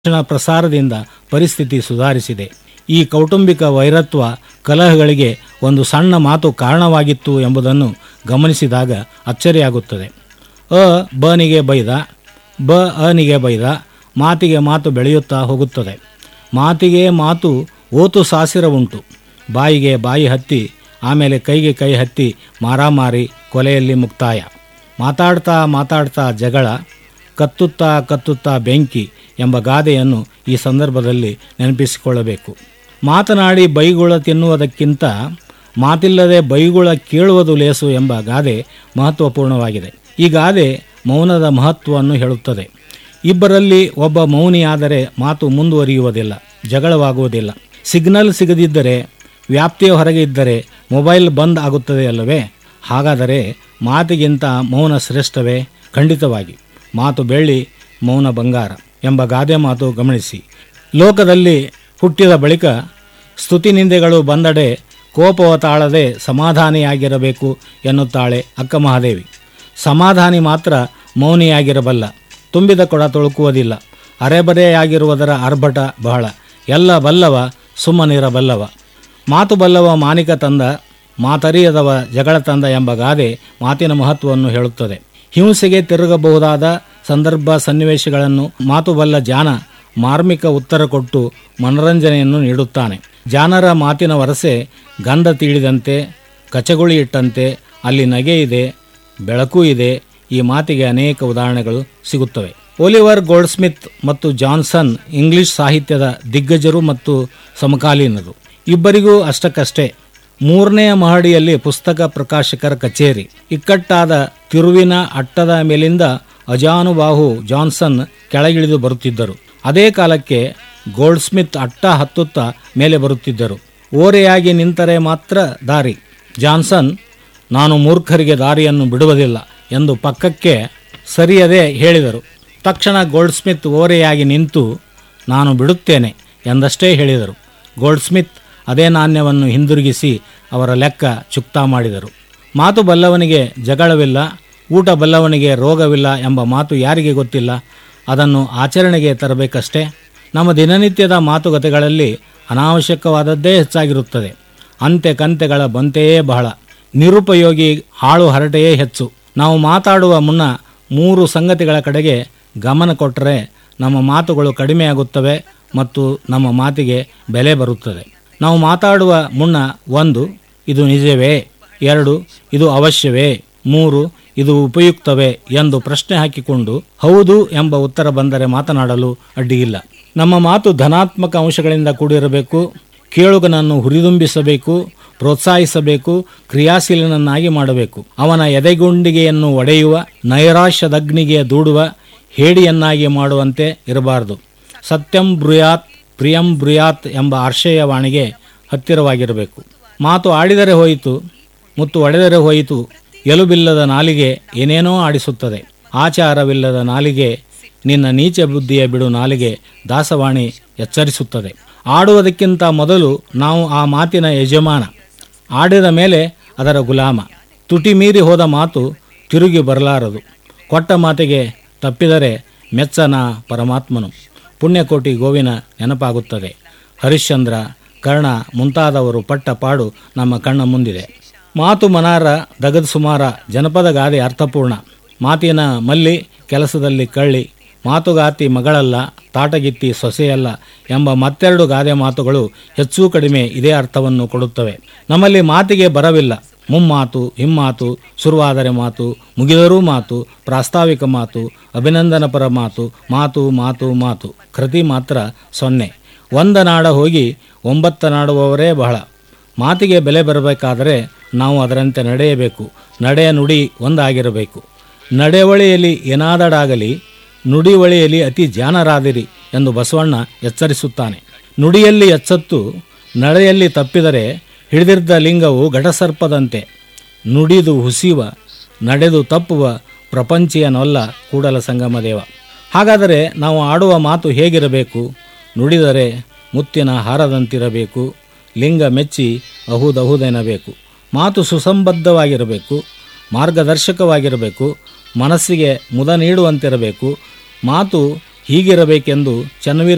ಶಿಕ್ಷಣ ಪ್ರಸಾರದಿಂದ ಪರಿಸ್ಥಿತಿ ಸುಧಾರಿಸಿದೆ ಈ ಕೌಟುಂಬಿಕ ವೈರತ್ವ ಕಲಹಗಳಿಗೆ ಒಂದು ಸಣ್ಣ ಮಾತು ಕಾರಣವಾಗಿತ್ತು ಎಂಬುದನ್ನು ಗಮನಿಸಿದಾಗ ಅಚ್ಚರಿಯಾಗುತ್ತದೆ ಅ ಬನಿಗೆ ಬೈದ ಬ ಅನಿಗೆ ಬೈದ ಮಾತಿಗೆ ಮಾತು ಬೆಳೆಯುತ್ತಾ ಹೋಗುತ್ತದೆ ಮಾತಿಗೆ ಮಾತು ಓತು ಸಾಸಿರ ಉಂಟು ಬಾಯಿಗೆ ಬಾಯಿ ಹತ್ತಿ ಆಮೇಲೆ ಕೈಗೆ ಕೈ ಹತ್ತಿ ಮಾರಾಮಾರಿ ಕೊಲೆಯಲ್ಲಿ ಮುಕ್ತಾಯ ಮಾತಾಡ್ತಾ ಮಾತಾಡ್ತಾ ಜಗಳ ಕತ್ತುತ್ತಾ ಕತ್ತುತ್ತಾ ಬೆಂಕಿ ಎಂಬ ಗಾದೆಯನ್ನು ಈ ಸಂದರ್ಭದಲ್ಲಿ ನೆನಪಿಸಿಕೊಳ್ಳಬೇಕು ಮಾತನಾಡಿ ಬೈಗುಳ ತಿನ್ನುವುದಕ್ಕಿಂತ ಮಾತಿಲ್ಲದೆ ಬೈಗುಳ ಕೇಳುವುದು ಲೇಸು ಎಂಬ ಗಾದೆ ಮಹತ್ವಪೂರ್ಣವಾಗಿದೆ ಈ ಗಾದೆ ಮೌನದ ಮಹತ್ವವನ್ನು ಹೇಳುತ್ತದೆ ಇಬ್ಬರಲ್ಲಿ ಒಬ್ಬ ಮೌನಿಯಾದರೆ ಮಾತು ಮುಂದುವರಿಯುವುದಿಲ್ಲ ಜಗಳವಾಗುವುದಿಲ್ಲ ಸಿಗ್ನಲ್ ಸಿಗದಿದ್ದರೆ ವ್ಯಾಪ್ತಿಯ ಹೊರಗೆ ಇದ್ದರೆ ಮೊಬೈಲ್ ಬಂದ್ ಆಗುತ್ತದೆ ಅಲ್ಲವೇ ಹಾಗಾದರೆ ಮಾತಿಗಿಂತ ಮೌನ ಶ್ರೇಷ್ಠವೇ ಖಂಡಿತವಾಗಿ ಮಾತು ಬೆಳ್ಳಿ ಮೌನ ಬಂಗಾರ ಎಂಬ ಗಾದೆ ಮಾತು ಗಮನಿಸಿ ಲೋಕದಲ್ಲಿ ಹುಟ್ಟಿದ ಬಳಿಕ ಸ್ತುತಿ ನಿಂದೆಗಳು ಬಂದಡೆ ಕೋಪವ ತಾಳದೆ ಸಮಾಧಾನಿಯಾಗಿರಬೇಕು ಎನ್ನುತ್ತಾಳೆ ಅಕ್ಕ ಮಹಾದೇವಿ ಸಮಾಧಾನಿ ಮಾತ್ರ ಮೌನಿಯಾಗಿರಬಲ್ಲ ತುಂಬಿದ ಕೊಡ ತೊಳುಕುವುದಿಲ್ಲ ಅರೆಬರೆಯಾಗಿರುವುದರ ಆರ್ಭಟ ಬಹಳ ಎಲ್ಲ ಬಲ್ಲವ ಸುಮ್ಮನಿರಬಲ್ಲವ ಮಾತು ಬಲ್ಲವ ಮಾನಿಕ ತಂದ ಮಾತರಿಯದವ ಜಗಳ ತಂದ ಎಂಬ ಗಾದೆ ಮಾತಿನ ಮಹತ್ವವನ್ನು ಹೇಳುತ್ತದೆ ಹಿಂಸೆಗೆ ತಿರುಗಬಹುದಾದ ಸಂದರ್ಭ ಸನ್ನಿವೇಶಗಳನ್ನು ಮಾತು ಬಲ್ಲ ಜಾನ ಮಾರ್ಮಿಕ ಉತ್ತರ ಕೊಟ್ಟು ಮನರಂಜನೆಯನ್ನು ನೀಡುತ್ತಾನೆ ಜಾನರ ಮಾತಿನ ವರಸೆ ಗಂಧ ತೀಡಿದಂತೆ ಕಚಗುಳಿ ಇಟ್ಟಂತೆ ಅಲ್ಲಿ ನಗೆ ಇದೆ ಬೆಳಕು ಇದೆ ಈ ಮಾತಿಗೆ ಅನೇಕ ಉದಾಹರಣೆಗಳು ಸಿಗುತ್ತವೆ ಒಲಿವರ್ ಗೋಲ್ಡ್ಸ್ಮಿತ್ ಮತ್ತು ಜಾನ್ಸನ್ ಇಂಗ್ಲಿಷ್ ಸಾಹಿತ್ಯದ ದಿಗ್ಗಜರು ಮತ್ತು ಸಮಕಾಲೀನರು ಇಬ್ಬರಿಗೂ ಅಷ್ಟಕ್ಕಷ್ಟೇ ಮೂರನೆಯ ಮಹಡಿಯಲ್ಲಿ ಪುಸ್ತಕ ಪ್ರಕಾಶಕರ ಕಚೇರಿ ಇಕ್ಕಟ್ಟಾದ ತಿರುವಿನ ಅಟ್ಟದ ಮೇಲಿಂದ ಅಜಾನುಬಾಹು ಜಾನ್ಸನ್ ಕೆಳಗಿಳಿದು ಬರುತ್ತಿದ್ದರು ಅದೇ ಕಾಲಕ್ಕೆ ಗೋಲ್ಡ್ಸ್ಮಿತ್ ಅಟ್ಟ ಹತ್ತುತ್ತಾ ಮೇಲೆ ಬರುತ್ತಿದ್ದರು ಓರೆಯಾಗಿ ನಿಂತರೆ ಮಾತ್ರ ದಾರಿ ಜಾನ್ಸನ್ ನಾನು ಮೂರ್ಖರಿಗೆ ದಾರಿಯನ್ನು ಬಿಡುವುದಿಲ್ಲ ಎಂದು ಪಕ್ಕಕ್ಕೆ ಸರಿಯದೆ ಹೇಳಿದರು ತಕ್ಷಣ ಗೋಲ್ಡ್ಸ್ಮಿತ್ ಓರೆಯಾಗಿ ನಿಂತು ನಾನು ಬಿಡುತ್ತೇನೆ ಎಂದಷ್ಟೇ ಹೇಳಿದರು ಗೋಲ್ಡ್ಸ್ಮಿತ್ ಅದೇ ನಾಣ್ಯವನ್ನು ಹಿಂದಿರುಗಿಸಿ ಅವರ ಲೆಕ್ಕ ಚುಕ್ತಾ ಮಾಡಿದರು ಮಾತು ಬಲ್ಲವನಿಗೆ ಜಗಳವಿಲ್ಲ ಊಟ ಬಲ್ಲವನಿಗೆ ರೋಗವಿಲ್ಲ ಎಂಬ ಮಾತು ಯಾರಿಗೆ ಗೊತ್ತಿಲ್ಲ ಅದನ್ನು ಆಚರಣೆಗೆ ತರಬೇಕಷ್ಟೇ ನಮ್ಮ ದಿನನಿತ್ಯದ ಮಾತುಕತೆಗಳಲ್ಲಿ ಅನಾವಶ್ಯಕವಾದದ್ದೇ ಹೆಚ್ಚಾಗಿರುತ್ತದೆ ಅಂತೆ ಕಂತೆಗಳ ಬಂತೆಯೇ ಬಹಳ ನಿರುಪಯೋಗಿ ಹಾಳು ಹರಟೆಯೇ ಹೆಚ್ಚು ನಾವು ಮಾತಾಡುವ ಮುನ್ನ ಮೂರು ಸಂಗತಿಗಳ ಕಡೆಗೆ ಗಮನ ಕೊಟ್ಟರೆ ನಮ್ಮ ಮಾತುಗಳು ಕಡಿಮೆಯಾಗುತ್ತವೆ ಮತ್ತು ನಮ್ಮ ಮಾತಿಗೆ ಬೆಲೆ ಬರುತ್ತದೆ ನಾವು ಮಾತಾಡುವ ಮುನ್ನ ಒಂದು ಇದು ನಿಜವೇ ಎರಡು ಇದು ಅವಶ್ಯವೇ ಮೂರು ಇದು ಉಪಯುಕ್ತವೇ ಎಂದು ಪ್ರಶ್ನೆ ಹಾಕಿಕೊಂಡು ಹೌದು ಎಂಬ ಉತ್ತರ ಬಂದರೆ ಮಾತನಾಡಲು ಅಡ್ಡಿಯಿಲ್ಲ ನಮ್ಮ ಮಾತು ಧನಾತ್ಮಕ ಅಂಶಗಳಿಂದ ಕೂಡಿರಬೇಕು ಕೇಳುಗನನ್ನು ಹುರಿದುಂಬಿಸಬೇಕು ಪ್ರೋತ್ಸಾಹಿಸಬೇಕು ಕ್ರಿಯಾಶೀಲನನ್ನಾಗಿ ಮಾಡಬೇಕು ಅವನ ಎದೆಗುಂಡಿಗೆಯನ್ನು ಒಡೆಯುವ ನೈರಾಶ್ಯದಗ್ನಿಗೆ ದೂಡುವ ಹೇಡಿಯನ್ನಾಗಿ ಮಾಡುವಂತೆ ಇರಬಾರದು ಸತ್ಯಂ ಬ್ರುಯಾತ್ ಪ್ರಿಯಂ ಬ್ರುಯಾತ್ ಎಂಬ ಆರ್ಷೇಯವಾಣಿಗೆ ಹತ್ತಿರವಾಗಿರಬೇಕು ಮಾತು ಆಡಿದರೆ ಹೋಯಿತು ಮುತ್ತು ಒಡೆದರೆ ಹೋಯಿತು ಎಲುಬಿಲ್ಲದ ನಾಲಿಗೆ ಏನೇನೋ ಆಡಿಸುತ್ತದೆ ಆಚಾರವಿಲ್ಲದ ನಾಲಿಗೆ ನಿನ್ನ ನೀಚ ಬುದ್ಧಿಯ ಬಿಡು ನಾಲಿಗೆ ದಾಸವಾಣಿ ಎಚ್ಚರಿಸುತ್ತದೆ ಆಡುವುದಕ್ಕಿಂತ ಮೊದಲು ನಾವು ಆ ಮಾತಿನ ಯಜಮಾನ ಆಡಿದ ಮೇಲೆ ಅದರ ಗುಲಾಮ ತುಟಿ ಮೀರಿ ಹೋದ ಮಾತು ತಿರುಗಿ ಬರಲಾರದು ಕೊಟ್ಟ ಮಾತಿಗೆ ತಪ್ಪಿದರೆ ಮೆಚ್ಚನ ಪರಮಾತ್ಮನು ಪುಣ್ಯಕೋಟಿ ಗೋವಿನ ನೆನಪಾಗುತ್ತದೆ ಹರಿಶ್ಚಂದ್ರ ಕರ್ಣ ಮುಂತಾದವರು ಪಟ್ಟ ಪಾಡು ನಮ್ಮ ಕಣ್ಣ ಮುಂದಿದೆ ಮಾತು ಮನಾರ ದಗದ ಸುಮಾರ ಜನಪದ ಗಾದೆ ಅರ್ಥಪೂರ್ಣ ಮಾತಿನ ಮಲ್ಲಿ ಕೆಲಸದಲ್ಲಿ ಕಳ್ಳಿ ಮಾತುಗಾತಿ ಮಗಳಲ್ಲ ತಾಟಗಿತ್ತಿ ಸೊಸೆಯಲ್ಲ ಎಂಬ ಮತ್ತೆರಡು ಗಾದೆ ಮಾತುಗಳು ಹೆಚ್ಚು ಕಡಿಮೆ ಇದೇ ಅರ್ಥವನ್ನು ಕೊಡುತ್ತವೆ ನಮ್ಮಲ್ಲಿ ಮಾತಿಗೆ ಬರವಿಲ್ಲ ಮುಮ್ಮಾತು ಹಿಮ್ಮಾತು ಶುರುವಾದರೆ ಮಾತು ಮುಗಿದರೂ ಮಾತು ಪ್ರಾಸ್ತಾವಿಕ ಮಾತು ಅಭಿನಂದನಪರ ಮಾತು ಮಾತು ಮಾತು ಮಾತು ಕೃತಿ ಮಾತ್ರ ಸೊನ್ನೆ ಒಂದ ನಾಡ ಹೋಗಿ ಒಂಬತ್ತ ನಾಡುವವರೇ ಬಹಳ ಮಾತಿಗೆ ಬೆಲೆ ಬರಬೇಕಾದರೆ ನಾವು ಅದರಂತೆ ನಡೆಯಬೇಕು ನಡೆಯ ನುಡಿ ಒಂದಾಗಿರಬೇಕು ನಡೆವಳಿಯಲ್ಲಿ ಏನಾದಡಾಗಲಿ ನುಡಿವಳಿಯಲ್ಲಿ ಅತಿ ಜಾನರಾದಿರಿ ಎಂದು ಬಸವಣ್ಣ ಎಚ್ಚರಿಸುತ್ತಾನೆ ನುಡಿಯಲ್ಲಿ ಎಚ್ಚತ್ತು ನಡೆಯಲ್ಲಿ ತಪ್ಪಿದರೆ ಹಿಡಿದಿದ್ದ ಲಿಂಗವು ಘಟಸರ್ಪದಂತೆ ನುಡಿದು ಹುಸಿಯುವ ನಡೆದು ತಪ್ಪುವ ಪ್ರಪಂಚಿಯನೊಲ್ಲ ಕೂಡಲ ಸಂಗಮ ದೇವ ಹಾಗಾದರೆ ನಾವು ಆಡುವ ಮಾತು ಹೇಗಿರಬೇಕು ನುಡಿದರೆ ಮುತ್ತಿನ ಹಾರದಂತಿರಬೇಕು ಲಿಂಗ ಮೆಚ್ಚಿ ಅಹುದಹುದೆನಬೇಕು ಮಾತು ಸುಸಂಬದ್ಧವಾಗಿರಬೇಕು ಮಾರ್ಗದರ್ಶಕವಾಗಿರಬೇಕು ಮನಸ್ಸಿಗೆ ಮುದ ನೀಡುವಂತಿರಬೇಕು ಮಾತು ಹೀಗಿರಬೇಕೆಂದು ಚನ್ನವೀರ